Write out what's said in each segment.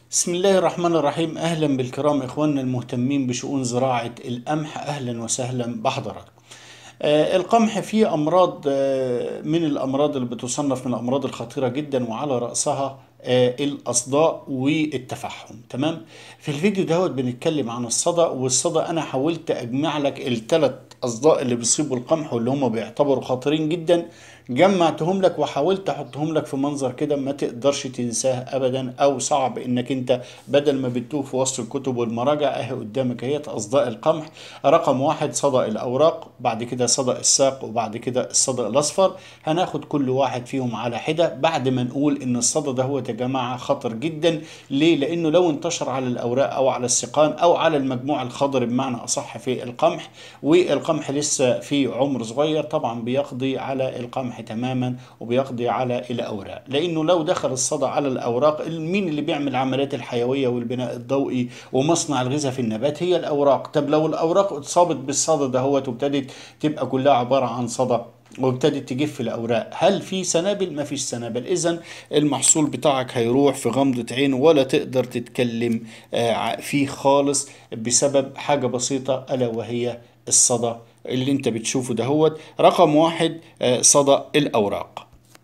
بسم الله الرحمن الرحيم أهلا بالكرام إخواننا المهتمين بشؤون زراعة القمح أهلا وسهلا بحضراتكم آه، القمح فيه أمراض آه، من الأمراض اللي بتصنف من الأمراض الخطيرة جدا وعلى رأسها آه، الأصداء والتفحم تمام في الفيديو دوت بنتكلم عن الصدأ والصدأ أنا حاولت أجمع لك الثلاث أصداء اللي بيصيبوا القمح واللي هم بيعتبروا خطيرين جدا جمعتهم لك وحاولت احطهم لك في منظر كده ما تقدرش تنساه ابدا او صعب انك انت بدل ما بتتوه في وسط الكتب والمراجع اهي قدامك اهي اصداء القمح رقم واحد صدأ الاوراق بعد كده صدأ الساق وبعد كده الصدأ الاصفر هناخد كل واحد فيهم على حده بعد ما نقول ان الصدأ ده هو يا جماعه خطر جدا ليه لانه لو انتشر على الاوراق او على السقان او على المجموع الخضري بمعنى اصح في القمح والقمح لسه في عمر صغير طبعا بيقضي على القمح تماما وبيقضي على الاوراق لانه لو دخل الصدى على الاوراق مين اللي بيعمل العمليات الحيويه والبناء الضوئي ومصنع الغذاء في النبات هي الاوراق طب لو الاوراق اتصابت بالصدى دهوت وابتدت تبقى كلها عباره عن صدى وابتدت تجف الاوراق هل في سنابل ما فيش سنابل اذا المحصول بتاعك هيروح في غمضه عين ولا تقدر تتكلم آه، فيه خالص بسبب حاجه بسيطه الا وهي الصدى اللي انت بتشوفه دهوت رقم واحد آه، صدى الاوراق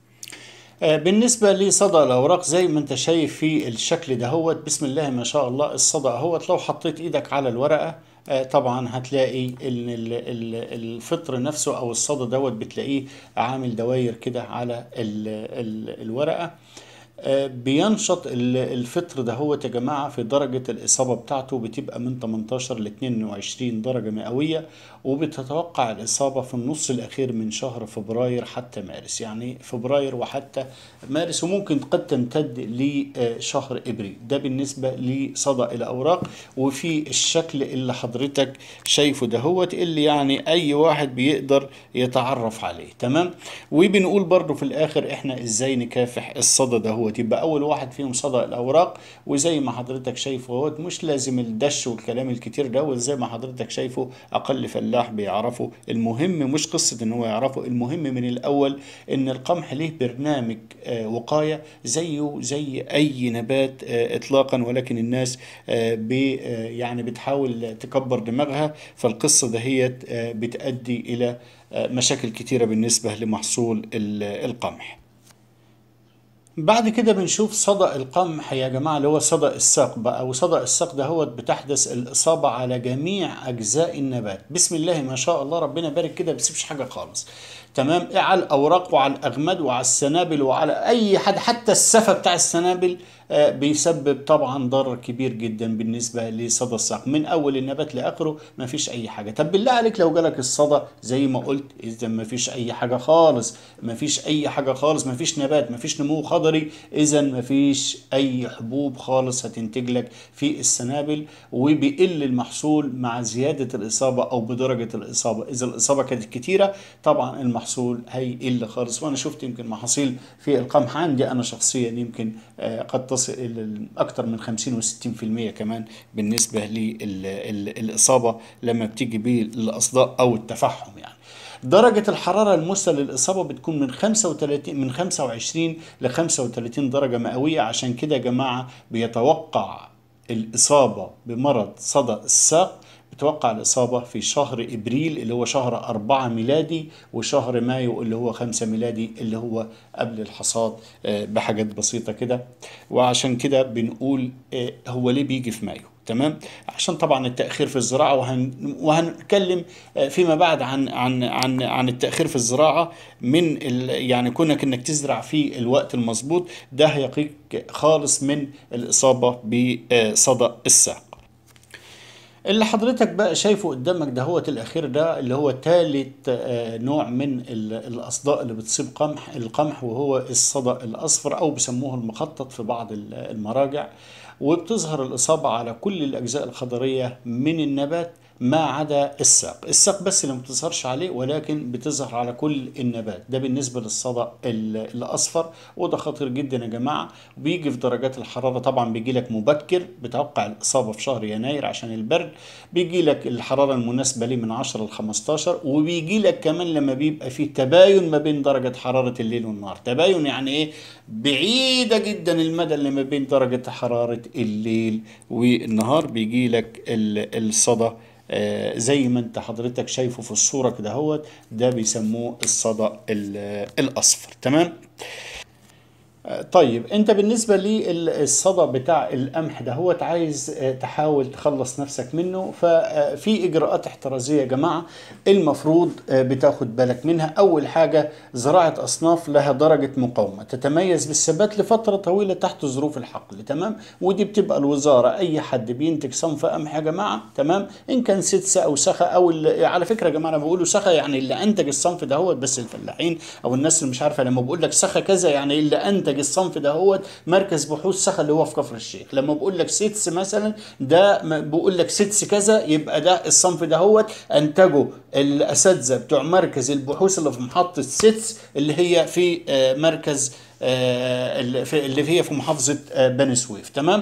آه، بالنسبة لصدى الأوراق زي ما أنت شايف في الشكل دهوت بسم الله ما شاء الله الصدى اهوت لو حطيت إيدك على الورقة آه، طبعا هتلاقي ان ال- ال- الفطر نفسه او الصدى دوت بتلاقيه عامل دواير كده على ال- ال- الورقة آه، بينشط ال- الفطر ده هو يا جماعة في درجة الإصابة بتاعته بتبقى من 18 ل 22 درجة مئوية وبتتوقع الإصابة في النص الأخير من شهر فبراير حتى مارس يعني فبراير وحتى مارس وممكن قد تمتد لشهر إبريل ده بالنسبة لصدى الأوراق وفي الشكل اللي حضرتك شايفه دهوت اللي يعني أي واحد بيقدر يتعرف عليه تمام وبنقول برضو في الآخر إحنا إزاي نكافح الصدى دهوت يبقى أول واحد فيهم صدى الأوراق وزي ما حضرتك شايفه اهوت مش لازم الدش والكلام الكتير دوت زي ما حضرتك شايفه أقل فلاح بيعرفه المهم مش قصة إن هو يعرفه المهم من الأول إن القمح ليه برنامج آه، وقاية زيه زي أي نبات آه، إطلاقا ولكن الناس آه، بي آه، يعني بتحاول تكبر دماغها فالقصة دهيت آه، بتؤدي إلى آه، مشاكل كتيرة بالنسبة لمحصول ال- القمح بعد كده بنشوف صدأ القمح يا جماعة اللي هو صدأ الساق بقى وصدأ الساق ده هو بتحدث الإصابة على جميع أجزاء النبات بسم الله ما شاء الله ربنا يبارك كده ما بيسيبش حاجة خالص تمام إيه على الأوراق وعلى الأغماد وعلى السنابل وعلى أي حد حتى السفة بتاع السنابل آه، بيسبب طبعا ضرر كبير جدا بالنسبة لصدى الساق من أول النبات لآخره ما فيش أي حاجة طب بالله عليك لو جالك الصدى زي ما قلت إذا ما فيش أي حاجة خالص ما فيش أي حاجة خالص ما فيش نبات ما فيش نمو خضري إذا ما فيش أي حبوب خالص هتنتج لك في السنابل وبيقل المحصول مع زيادة الإصابة أو بدرجة الإصابة إذا الإصابة كانت كتيرة طبعا المحصول هيقل خالص وأنا شفت يمكن محاصيل في القمح عندي أنا شخصيا يمكن آه، قد تصل إلى أكثر من 50 و60% كمان بالنسبة للإصابة لما بتيجي بالأصداء أو التفحم يعني درجة الحرارة المثلى للإصابة بتكون من 35 من 25 ل 35 درجة مئوية عشان كده يا جماعة بيتوقع الإصابة بمرض صدى الساق بتوقع الإصابة في شهر إبريل اللي هو شهر أربعة ميلادي وشهر مايو اللي هو خمسة ميلادي اللي هو قبل الحصاد آه، بحاجات بسيطة كده وعشان كده بنقول آه، هو ليه بيجي في مايو تمام عشان طبعا التأخير في الزراعة وهن وهنتكلم آه، فيما بعد عن عن عن عن التأخير في الزراعة من ال يعني كونك انك تزرع في الوقت المظبوط ده هيقيك خالص من الإصابة بصدى الساق اللي حضرتك بقى شايفه قدامك ده هو الأخير ده اللي هو تالت آه، نوع من ال- الأصداء اللي بتصيب قمح القمح وهو الصدأ الأصفر أو بيسموه المخطط في بعض ال- المراجع وبتظهر الإصابة على كل الأجزاء الخضرية من النبات ما عدا الساق الساق بس اللي ما بتظهرش عليه ولكن بتظهر على كل النبات ده بالنسبة للصدى ال- الأصفر وده خطير جدا يا جماعة وبيجي في درجات الحرارة طبعا بيجي لك مبكر بتوقع الإصابة في شهر يناير عشان البرد بيجي لك الحرارة المناسبة ليه من 10 ل 15 وبيجي لك كمان لما بيبقى فيه تباين ما بين درجة حرارة الليل والنهار تباين يعني ايه بعيدة جدا المدى اللي ما بين درجة حرارة الليل والنهار بيجي لك ال- الصدى آه، زي ما انت حضرتك شايفه في الصورة كده هوت ده بيسموه الصدى ال- الأصفر تمام طيب انت بالنسبه للصدى بتاع القمح ده هو عايز آه، تحاول تخلص نفسك منه ففي اجراءات احترازيه يا جماعه المفروض آه، بتاخد بالك منها اول حاجه زراعه اصناف لها درجه مقاومه تتميز بالثبات لفتره طويله تحت ظروف الحقل تمام ودي بتبقى الوزاره اي حد بينتج صنف قمح يا جماعه تمام ان كان سدس او سخا او ال- على فكره يا جماعه انا بقولوا سخا يعني اللي انتج الصنف ده هو بس الفلاحين او الناس اللي مش عارفه لما بقول لك سخا كذا يعني اللي انتج الصنف ده هو مركز بحوث سخا اللي هو في كفر الشيخ لما بقول لك سدس مثلا ده م- بقول لك سدس كذا يبقى ده الصنف ده هو انتجه الاساتذه بتوع مركز البحوث اللي في محطه سدس اللي هي في آه، مركز آه، اللي في- اللي هي في محافظه آه، بني سويف تمام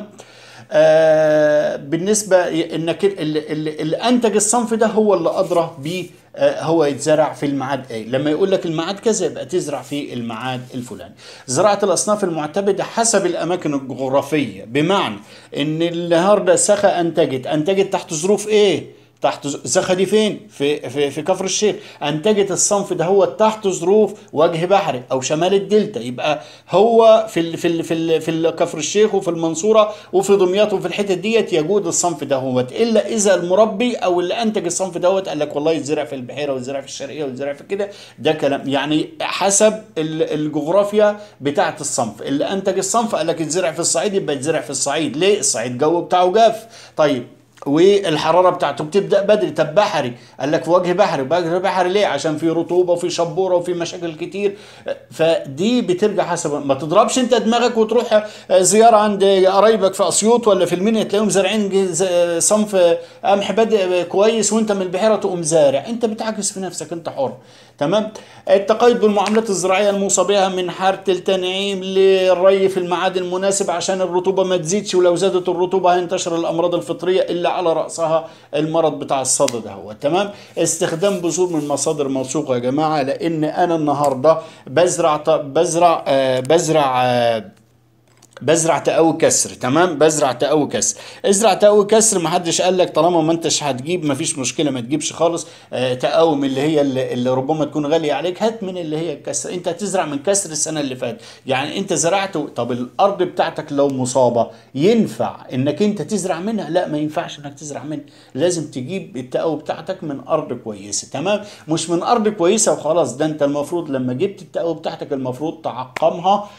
آه بالنسبه انك اللي, اللي, اللي انتج الصنف ده هو اللي ادرى بيه آه هو يتزرع في الميعاد ايه لما يقول لك الميعاد كذا يبقى تزرع في الميعاد الفلاني زراعه الاصناف المعتمده حسب الاماكن الجغرافيه بمعنى ان النهارده سخا انتجت انتجت تحت ظروف ايه تحت ز- سخا دي فين؟ في في في كفر الشيخ، انتجت الصنف ده هو تحت ظروف وجه بحري او شمال الدلتا، يبقى هو في ال في ال في ال في ال- كفر الشيخ وفي المنصوره وفي دمياط وفي الحتت ديت يجود الصنف ده هو الا اذا المربي او اللي انتج الصنف دوت قال لك والله يتزرع في البحيره ويتزرع في الشرقيه ويتزرع في كده ده كلام يعني حسب ال- الجغرافيا بتاعه الصنف، اللي انتج الصنف قال لك يتزرع في الصعيد يبقى يتزرع في الصعيد، ليه؟ الصعيد الجو بتاعه جاف، طيب والحراره بتاعته بتبدا بدري طب بحري قال لك في وجه بحري وجه بحري ليه عشان في رطوبه وفي شبوره وفي مشاكل كتير فدي بترجع حسب ما تضربش انت دماغك وتروح زياره عند قرايبك في اسيوط ولا في المنيا تلاقيهم زارعين جز- صنف قمح بادئ كويس وانت من البحيره تقوم زارع انت بتعكس في نفسك انت حر تمام التقيد بالمعاملات الزراعيه الموصى بها من حاره التنعيم للري في الميعاد المناسب عشان الرطوبه ما تزيدش ولو زادت الرطوبه هينتشر الامراض الفطريه اللي على راسها المرض بتاع الصدى ده هو تمام استخدام بذور من مصادر موثوقه يا جماعه لان انا النهارده بزرع بزرع آه بزرع آه بزرع تقوي كسر تمام بزرع تقوي كسر ازرع تقوي كسر ما حدش قال لك طالما ما انتش هتجيب ما فيش مشكله ما تجيبش خالص آه تقوي من اللي هي اللي, اللي ربما تكون غاليه عليك هات من اللي هي الكسر انت هتزرع من كسر السنه اللي فاتت يعني انت زرعت طب الارض بتاعتك لو مصابه ينفع انك انت تزرع منها لا ما ينفعش انك تزرع منها لازم تجيب التقوي بتاعتك من ارض كويسه تمام مش من ارض كويسه وخلاص ده انت المفروض لما جبت التقوي بتاعتك المفروض تعقمها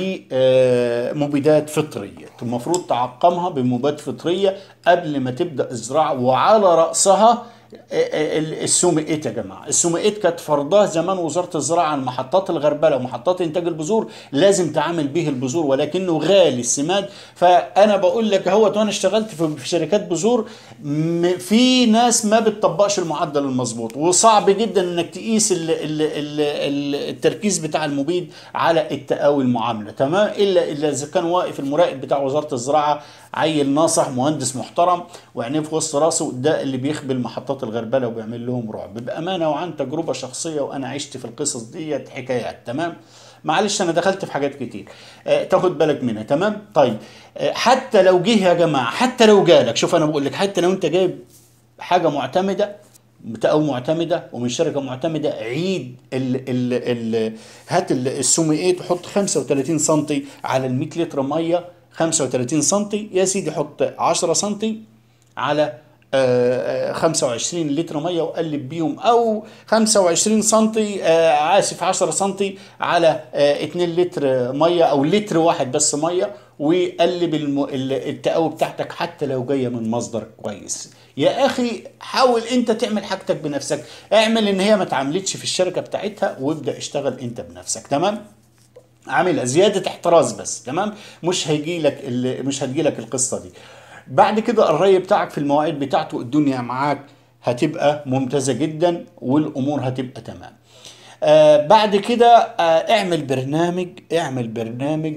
بمبيدات فطريه المفروض تعقمها بمبيدات فطريه قبل ما تبدا الزراعه وعلى راسها السومئات يا جماعه السومئات كانت فرضها زمان وزاره الزراعه عن محطات الغربله ومحطات انتاج البذور لازم تعامل به البذور ولكنه غالي السماد فانا بقول لك اهوت وانا اشتغلت في في شركات بذور م- في ناس ما بتطبقش المعدل المظبوط وصعب جدا انك تقيس ال ال ال ال التركيز بتاع المبيد على التقاوي المعامله تمام الا الا اذا كان واقف المراقب بتاع وزاره الزراعه عيل ناصح مهندس محترم وعينيه في وسط راسه ده اللي بيخبل محطات الغربله وبيعمل لهم رعب بامانه وعن تجربه شخصيه وانا عشت في القصص ديت حكايات تمام معلش انا دخلت في حاجات كتير آه تاخد بالك منها تمام طيب آه حتى لو جه يا جماعه حتى لو جالك شوف انا بقول لك حتى لو انت جايب حاجه معتمده او معتمده ومن شركه معتمده عيد ال ال ال هات ال- السوميات وحط 35 سم على ال 100 لتر ميه 35 سم يا سيدي حط 10 سم على آه، آه، 25 لتر ميه وقلب بيهم او 25 سم اسف 10 سم على آه، 2 لتر ميه او لتر واحد بس ميه وقلب الم- ال- التقاوي بتاعتك حتى لو جايه من مصدر كويس يا اخي حاول انت تعمل حاجتك بنفسك اعمل ان هي ما اتعاملتش في الشركه بتاعتها وابدا اشتغل انت بنفسك تمام عاملها زياده احتراز بس تمام مش هيجي لك ال- مش هتجي لك القصه دي بعد كده الري بتاعك في المواعيد بتاعته الدنيا معاك هتبقى ممتازة جدا والامور هتبقى تمام آه بعد كده آه اعمل برنامج اعمل برنامج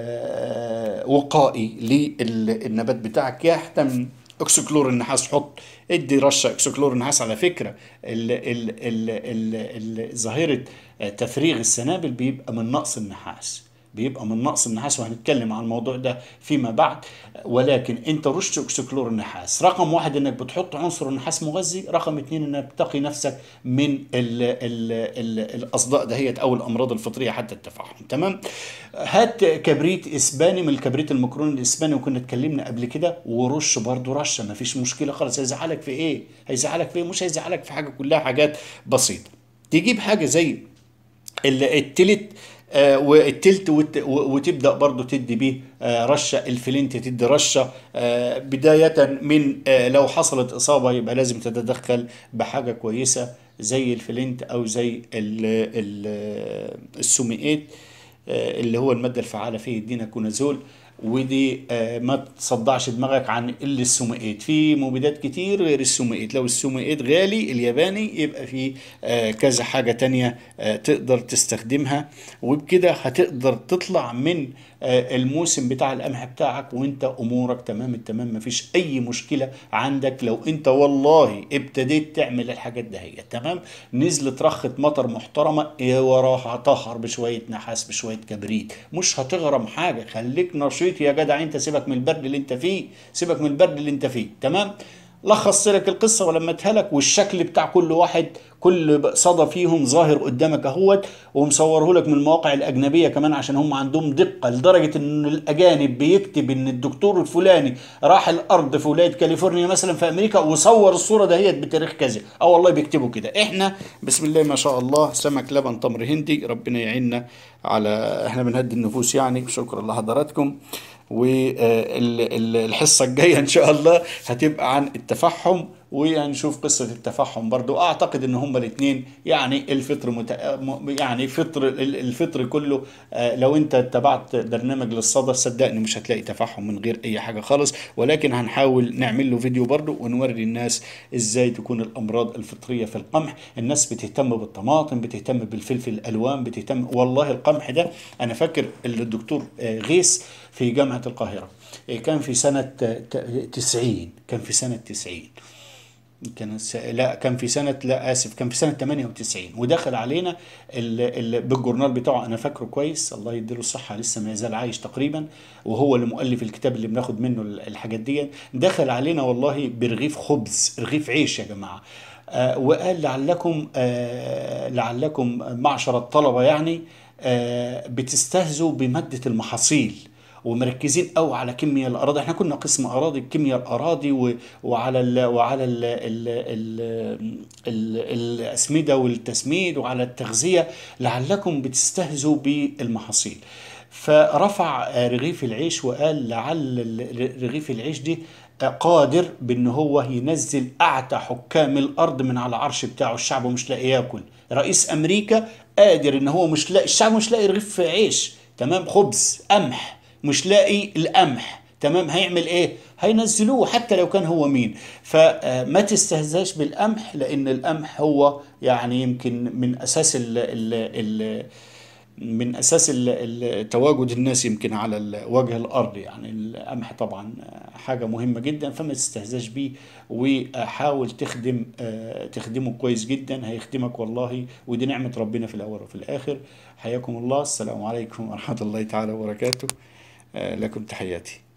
آه وقائي للنبات بتاعك يحتم اكسكلور النحاس حط ادي رشه اكسكلور النحاس على فكره ال ال ال ال ال ظاهره تفريغ السنابل بيبقى من نقص النحاس بيبقى من نقص النحاس وهنتكلم عن الموضوع ده فيما بعد ولكن انت رش اكسكلور النحاس رقم واحد انك بتحط عنصر النحاس مغذي رقم اتنين انك تقي نفسك من ال ال ال الاصداء دهيت او الامراض الفطريه حتى التفاحم تمام هات كبريت اسباني من الكبريت المكروني الاسباني وكنا اتكلمنا قبل كده ورش برضو رشه ما فيش مشكله خالص هيزعلك في ايه هيزعلك في ايه مش هيزعلك في حاجه كلها حاجات بسيطه تجيب حاجه زي التلت آه والتلت وت وتبدا برضو تدي بيه آه رشه الفلنت تدي رشه آه بدايه من لو حصلت اصابه يبقى لازم تتدخل بحاجه كويسه زي الفلنت او زي ال ال السوميئات اللي هو الماده الفعاله فيه الديناكونازول ودي ما تصدعش دماغك عن اللي السوميئات في مبيدات كتير غير السوميئات لو السوميئات غالي الياباني يبقى في كذا حاجة تانية تقدر تستخدمها وبكده هتقدر تطلع من الموسم بتاع القمح بتاعك وانت امورك تمام التمام مفيش اي مشكله عندك لو انت والله ابتديت تعمل الحاجات دهيت تمام نزلت رخه مطر محترمه وراها طهر بشويه نحاس بشويه كبريت مش هتغرم حاجه خليك نشيط يا جدع انت سيبك من البرد اللي انت فيه سيبك من البرد اللي انت فيه تمام لخصت لك القصة ولمتها لك والشكل بتاع كل واحد كل صدى فيهم ظاهر قدامك اهوت ومصوره لك من المواقع الأجنبية كمان عشان هم عندهم دقة لدرجة إن الأجانب بيكتب إن الدكتور الفلاني راح الأرض في ولاية كاليفورنيا مثلا في أمريكا وصور الصورة دهيت بتاريخ كذا أه والله بيكتبوا كده إحنا بسم الله ما شاء الله سمك لبن تمر هندي ربنا يعيننا على إحنا بنهدي النفوس يعني شكرا لحضراتكم والحصة الجاية إن شاء الله هتبقى عن التفحم وهنشوف قصة التفحم برضو أعتقد إن هما الاتنين يعني الفطر مت... يعني فطر الفطر كله لو أنت اتبعت برنامج للصدى صدقني مش هتلاقي تفحم من غير أي حاجة خالص ولكن هنحاول نعمل له فيديو برضو ونوري الناس إزاي تكون الأمراض الفطرية في القمح الناس بتهتم بالطماطم بتهتم بالفلفل الألوان بتهتم والله القمح ده أنا فاكر الدكتور غيث في جامعة القاهرة كان في سنة تسعين كان في سنة تسعين كان س... لا كان في سنة لا آسف كان في سنة 98 ودخل علينا ال... ال... بالجورنال بتاعه أنا فاكره كويس الله يديله الصحة لسه ما يزال عايش تقريبا وهو اللي مؤلف الكتاب اللي بناخد منه الحاجات دي دخل علينا والله برغيف خبز رغيف عيش يا جماعة آه وقال لعلكم آه لعلكم معشر الطلبة يعني آه بتستهزوا بمادة المحاصيل ومركزين قوي على كيمياء الاراضي احنا كنا قسم اراضي كيمياء الاراضي و... وعلى ال... وعلى ال... ال... ال... ال... الاسمده والتسميد وعلى التغذيه لعلكم بتستهزوا بالمحاصيل فرفع رغيف العيش وقال لعل رغيف العيش دي قادر بان هو ينزل اعتى حكام الارض من على العرش بتاعه الشعب مش لاقي ياكل رئيس امريكا قادر ان هو مش لاقي الشعب مش لاقي رغيف عيش تمام خبز قمح مش لاقي القمح تمام هيعمل ايه هينزلوه حتى لو كان هو مين فما تستهزاش بالقمح لان القمح هو يعني يمكن من اساس ال ال ال من اساس تواجد الناس يمكن على وجه الارض يعني القمح طبعا حاجه مهمه جدا فما تستهزاش بيه وحاول تخدم تخدمه كويس جدا هيخدمك والله ودي نعمه ربنا في الاول وفي الاخر حياكم الله السلام عليكم ورحمه الله تعالى وبركاته لكم تحياتي